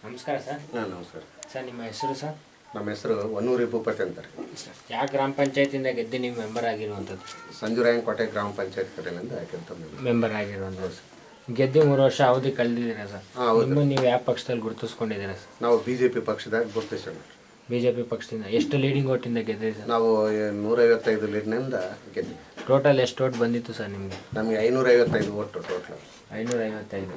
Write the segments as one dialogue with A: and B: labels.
A: ನಮಸ್ಕಾರ ಸರ್
B: ಹಾಂ ನಮಸ್ಕಾರ
A: ಸರ್ ನಿಮ್ಮ ಹೆಸರು ಸರ್
B: ನಮ್ಮ ಹೆಸರು ಹೊನ್ನೂರಿ ಭೂಪತಿ ಅಂತಾರೆ
A: ಯಾವ ಗ್ರಾಮ ಪಂಚಾಯತಿಂದ ಗೆದ್ದು ನೀವು ಮೆಂಬರ್ ಆಗಿರುವಂಥದ್ದು
B: ಸಂಜುರಾಯನಕೋಟೆ ಗ್ರಾಮ ಪಂಚಾಯತ್ ಕಡೆಯಿಂದ ಯಾಕೆಂತ
A: ಮೆಂಬರ್ ಆಗಿರುವಂಥದ್ದು ಸರ್ ಗೆದ್ದು ಮೂರು ವರ್ಷ ಅವಧಿ ಕಳೆದಿದ್ದೀರಾ ಸರ್
B: ಹಾಂ ಹೌದು
A: ನಿಮ್ಮ ನೀವು ಯಾವ ಪಕ್ಷದಲ್ಲಿ ಗುರುತಿಸ್ಕೊಂಡಿದ್ದೀರಾ ಸರ್
B: ನಾವು ಬಿ ಜೆ ಪಿ ಪಕ್ಷದಾಗ ಗುರುತಿಸೋಣ
A: ಬಿ ಜೆ ಪಿ ಪಕ್ಷದಿಂದ ಎಷ್ಟು ಲೀಡಿಂಗ್ ಓಟಿಂದ ಗೆದ್ದಿರಿ ಸರ್
B: ನಾವು ನೂರೈವತ್ತೈದು ಲೀಡ್ನಿಂದ ಗೆದ್ವಿ
A: ಟೋಟಲ್ ಎಷ್ಟು ಓಟ್ ಬಂದಿತ್ತು ಸರ್ ನಿಮಗೆ
B: ನಮಗೆ ಐನೂರೈವತ್ತೈದು ಒಟ್ಟು ಟೋಟಲ್
A: ಐನೂರ ಐವತ್ತೈದು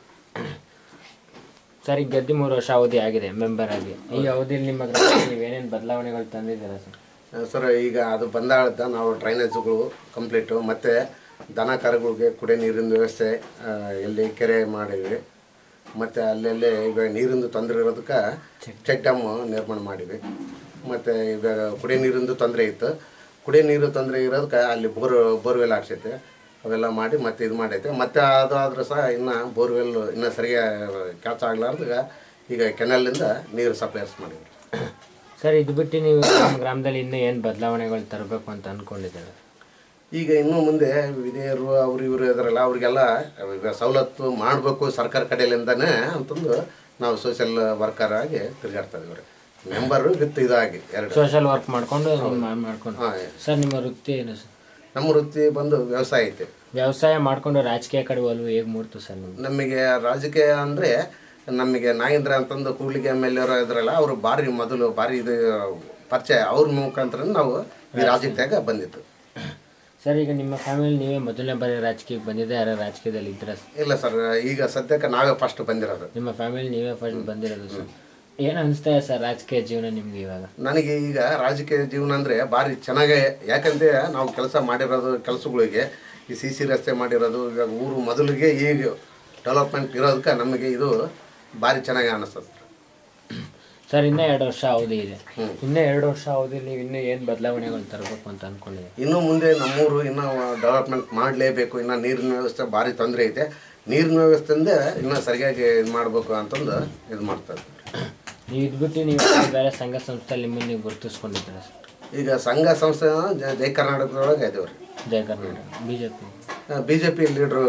A: ಸರ್ ಈಗ ಗೆದ್ದು ಮೂರು ವರ್ಷ ಅವಧಿ ಆಗಿದೆ ಮೆಂಬರ್ ಆಗಿ ಈ ಅವಧಿಯಲ್ಲಿ ನಿಮ್ಮ ಗ್ರಾಮದಲ್ಲಿ ನೀವೇನೇನು ಬದಲಾವಣೆಗಳು ತಂದಿದ್ದೀರಾ ಸರ್
B: ಸರ್ ಈಗ ಅದು ಬಂದಾಳದ ನಾವು ಡ್ರೈನೇಜ್ಗಳು ಕಂಪ್ಲೀಟು ಮತ್ತು ದನ ಕರುಗಳಿಗೆ ಕುಡಿಯೋ ನೀರಿನ ವ್ಯವಸ್ಥೆ ಆ, ಎಲ್ಲಿ ಕೆರೆ ಮಾಡಿವಿ ಮತ್ತು ಅಲ್ಲೆಲ್ಲೇ ಈಗ ನೀರಿಂದು ತೊಂದರೆ ಇರೋದಕ್ಕೆ ಚೆಕ್ ಡ್ಯಾಮ್ ನಿರ್ಮಾಣ ಮಾಡಿವಿ ಮತ್ತು ಈಗ ಕುಡಿಯೋ ನೀರಿಂದು ತೊಂದರೆ ಇತ್ತು ಕುಡಿಯೋ ನೀರು ತೊಂದರೆ ಇರೋದಕ್ಕೆ ಅಲ್ಲಿ ಬೋರ್ ಬೋರ್ವೆಲ್ ಹಾಕ್ಸೈತೆ ಅವೆಲ್ಲ ಮಾಡಿ ಮತ್ತೆ ಇದು ಮಾಡೈತೆ ಮತ್ತೆ ಅದು ಆದ್ರೆ ಸಹ ಇನ್ನು ಬೋರ್ವೆಲ್ ಇನ್ನೂ ಸರಿಯಾಗಿ ಕೆಲಸ ಆಗ್ಲಾರ್ದಾಗ ಈಗ ಕೆನಲ್ಲಿಂದ ನೀರು ಸಪ್ಲೈಸ್ ಮಾಡಿವಿ
A: ಸರ್ ಇದು ಬಿಟ್ಟು ನೀವು ನಮ್ಮ ಗ್ರಾಮದಲ್ಲಿ ಇನ್ನೂ ಏನು ಬದಲಾವಣೆಗಳು ತರಬೇಕು ಅಂತ ಅಂದ್ಕೊಂಡಿದ್ದೀರಾ
B: ಈಗ ಇನ್ನು ಮುಂದೆ ವಿಧೇಯರು ಅವ್ರು ಇವರು ಇದಾರಲ್ಲ ಅವರಿಗೆಲ್ಲ ಈಗ ಸವಲತ್ತು ಮಾಡಬೇಕು ಸರ್ಕಾರ ಕಡೆಯಿಂದನೇ ಅಂತಂದು ನಾವು ಸೋಷಿಯಲ್ ವರ್ಕರ್ ಆಗಿ ತಿರುಗಾಡ್ತಾ ಇದೀವಿ ಮೆಂಬರು ವಿತ್ ಇದಾಗಿ ಎರಡು
A: ಸೋಷಲ್ ವರ್ಕ್ ಮಾಡ್ಕೊಂಡು ನಿಮ್ಮ ಮಾಡ್ಕೊಂಡು
B: ಹಾಂ
A: ಸರ್ ನಿಮ್ಮ ವೃತ್ತಿ ಏನು ಸರ್
B: ನಮ್ಮ ವೃತ್ತಿ ಬಂದು ವ್ಯವಸಾಯ ಐತೆ
A: ವ್ಯವಸಾಯ ಮಾಡ್ಕೊಂಡು ರಾಜಕೀಯ ಕಡೆ ಒಲವು ಹೇಗೆ ಮೂಡ್ತು ಸರ್ ನಿಮ್ಗೆ
B: ನಮಗೆ ರಾಜಕೀಯ ಅಂದರೆ ನಮಗೆ ನಾಗೇಂದ್ರ ಅಂತಂದು ಕೂಡ್ಲಿಗೆ ಎಮ್ ಎಲ್ ಎರು ಇದ್ರಲ್ಲ ಅವರು ಭಾರಿ ಮೊದಲು ಭಾರಿ ಇದು ಪರಿಚಯ ಅವ್ರ ಮುಖಾಂತರ ನಾವು ಈ ರಾಜಕೀಯದಾಗ ಬಂದಿತ್ತು
A: ಸರ್ ಈಗ ನಿಮ್ಮ ಫ್ಯಾಮಿಲಿ ನೀವೇ ಮೊದಲನೇ ಬಾರಿ ರಾಜಕೀಯಕ್ಕೆ ಬಂದಿದ್ದೆ ಯಾರು ರಾಜಕೀಯದಲ್ಲಿ ಇದ್ರ
B: ಇಲ್ಲ ಸರ್ ಈಗ ಸದ್ಯಕ್ಕೆ ನಾವೇ ಫಸ್ಟ್ ಬಂದಿರೋದು
A: ನಿಮ್ಮ ಫ್ಯಾಮಿಲಿ ನೀವೇ ಫಸ್ಟ್ ಬಂದಿರೋದು ಸರ್ ಏನು ಅನಿಸ್ತಾ ಇದೆ ಸರ್ ರಾಜಕೀಯ ಜೀವನ ನಿಮ್ಗೆ ಇವಾಗ
B: ನನಗೆ ಈಗ ರಾಜಕೀಯ ಜೀವನ ಅಂದರೆ ಭಾರಿ ಚೆನ್ನಾಗೇ ಯಾಕಂದರೆ ನಾವು ಕೆಲಸ ಮಾಡಿರೋದು ಕೆಲಸಗಳಿಗೆ ಈ ಸಿ ಸಿ ರಸ್ತೆ ಮಾಡಿರೋದು ಈಗ ಊರು ಮೊದಲಿಗೆ ಈಗ ಡೆವಲಪ್ಮೆಂಟ್ ಇರೋದಕ್ಕೆ ನಮಗೆ ಇದು ಭಾರಿ ಚೆನ್ನಾಗಿ ಅನ್ನಿಸ್ತದೆ
A: ಸರ್ ಇನ್ನೂ ಎರಡು ವರ್ಷ ಅವಧಿ ಇದೆ ಇನ್ನೂ ಎರಡು ವರ್ಷ ಅವಧಿ ನೀವು ಇನ್ನೂ ಏನು ಬದಲಾವಣೆಗಳು ತರಬೇಕು ಅಂತ ಅಂದ್ಕೊಂಡಿದ್ದೀವಿ
B: ಇನ್ನು ಮುಂದೆ ನಮ್ಮೂರು ಇನ್ನೂ ಡೆವಲಪ್ಮೆಂಟ್ ಮಾಡಲೇಬೇಕು ಇನ್ನು ನೀರಿನ ವ್ಯವಸ್ಥೆ ಭಾರಿ ತೊಂದರೆ ಐತೆ ನೀರಿನ ವ್ಯವಸ್ಥೆಯಿಂದ ಇನ್ನೂ ಸರಿಯಾಗಿ ಇದು ಮಾಡಬೇಕು ಅಂತಂದು ಇದು ಮಾಡ್ತಾರೆ
A: ನೀವು ಇದ್ಬಿಟ್ಟು ನೀವು ಬೇರೆ ಸಂಘ ಸಂಸ್ಥೆಯಲ್ಲಿ ನಿಮ್ಮನ್ನು ನೀವು ಗುರುತಿಸ್ಕೊಂಡಿದ್ದೀರಾ ಸರ್
B: ಈಗ ಸಂಘ ಸಂಸ್ಥೆ ಜ- ಜೈ ಕರ್ನಾಟಕದೊಳಗೆ ಇದೇವೆ ರೀ
A: Jaya Karnataka B J P
B: B J P ಲೀಡ್ರು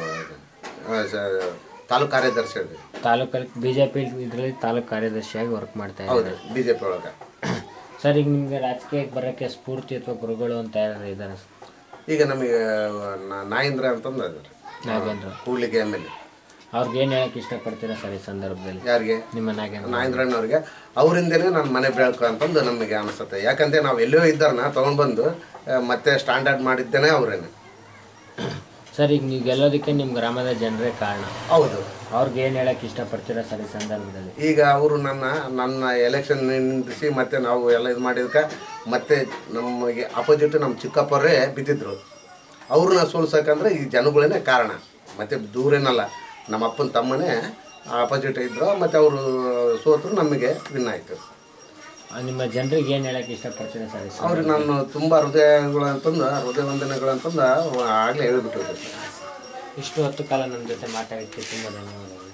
B: ತಾಲೂಕು ಕಾರ್ಯದರ್ಶಿ ಇದೆ
A: ತಾಲೂಕಲ್ಲಿ ಬಿ ಜೆ ಪಿ ಇದರಲ್ಲಿ ತಾಲೂಕು ಕಾರ್ಯದರ್ಶಿಯಾಗಿ ವರ್ಕ್ ಮಾಡ್ತಾ ಇದ್ದಾರೆ
B: ಹೌದು ಬಿ ಜೆ ಪಿ ಒಳಗೆ
A: ಸರ್ ಈಗ ನಿಮಗೆ ರಾಜಕೀಯಕ್ಕೆ ಬರೋಕ್ಕೆ ಸ್ಫೂರ್ತಿ ಅಥವಾ ಗುರುಗಳು ಅಂತ ಯಾರು ಇದ್ದಾರೆ ಸರ್
B: ಈಗ ನಮಗೆ ನ- ನಾಗೇಂದ್ರ ಅಂತಂದು ಇದ್ದಾರೆ
A: Nagendra
B: Kudligi M L A
A: ಅವ್ರಿಗೆ ಏನು ಹೇಳಕ್ಕೆ ಇಷ್ಟಪಡ್ತೀರಾ ಸರ್ ಈ ಸಂದರ್ಭದಲ್ಲಿ
B: ಯಾರಿಗೆ
A: ನಿಮ್ಮ ನಾಗೇಂದ್ರ
B: ನಾಗೇಂದ್ರಣ್ಣವ್ರಿಗೆ ಅವರಿಂದನೇ ನನ್ನ ಮನೆ ಬೆಳಕು ಅಂತಂದು ನಮಗೆ ಅನಿಸುತ್ತೆ ಯಾಕಂದರೆ ನಾವು ಎಲ್ಲೋ ಇದ್ದಾರನ್ನ ತೊಗೊಂಡ್ಬಂದು ಆ, ಮತ್ತೆ ಸ್ಟ್ಯಾಂಡರ್ಡ್ ಮಾಡಿದ್ದೇನೆ ಅವರೇನೆ
A: ಸರ್ ಈಗ ನೀವು ಗೆಲ್ಲೋದಕ್ಕೆ ನಿಮ್ಮ ಗ್ರಾಮದ ಜನರೇ ಕಾರಣ
B: ಹೌದು
A: ಅವ್ರಿಗೆ ಏನು ಹೇಳಕ್ಕೆ ಇಷ್ಟಪಡ್ತೀರಾ ಸರ್ ಈ ಸಂದರ್ಭದಲ್ಲಿ
B: ಈಗ ಅವರು ನನ್ನ ನನ್ನ ಎಲೆಕ್ಷನ್ ನಿಂದಿಸಿ ಮತ್ತೆ ನಾವು ಎಲ್ಲ ಇದು ಮಾಡಿದಕ್ಕೆ ಮತ್ತೆ ನಮಗೆ ಅಪೋಸಿಟ್ ನಮ್ಮ ಚಿಕ್ಕಪ್ಪರೇ ಬಿದ್ದಿದ್ರು ಅವ್ರನ್ನ ಸೋಲ್ಸಕ್ಕಂದ್ರೆ ಈ ಜನಗಳೇ ಕಾರಣ ಮತ್ತೆ ದೂರೇನಲ್ಲ ನಮ್ಮ ಅಪ್ಪನ ತಮ್ಮನೇ ಅಪೋಸಿಟ್ ಇದ್ರು ಮತ್ತು ಅವರು ಸೋತರು ನಮಗೆ ವಿನ್ ಆಯಿತು
A: ಆ, ನಿಮ್ಮ ಜನರಿಗೆ ಏನು ಹೇಳಕ್ಕೆ ಇಷ್ಟಪಡ್ತೀರಾ ಸರ್ ಈ ಸಂದರ್ಭದಲ್ಲಿ?
B: ಅವ್ರಿಗೆ ನಾನು ತುಂಬ ಹೃದಯಗಳು ಅಂತಂದು ಹೃದಯ ವಂದನೆಗಳು ಅಂತಂದು ಆಗಲೇ ಹೇಳ್ಬಿಟ್ಟಿದ್ದೆ
A: ಇಷ್ಟು ಹೊತ್ತು ಕಾಲ ನನ್ನ ಜೊತೆ ಮಾತಾಡೋಕ್ಕೆ ತುಂಬ ಧನ್ಯವಾದಗಳು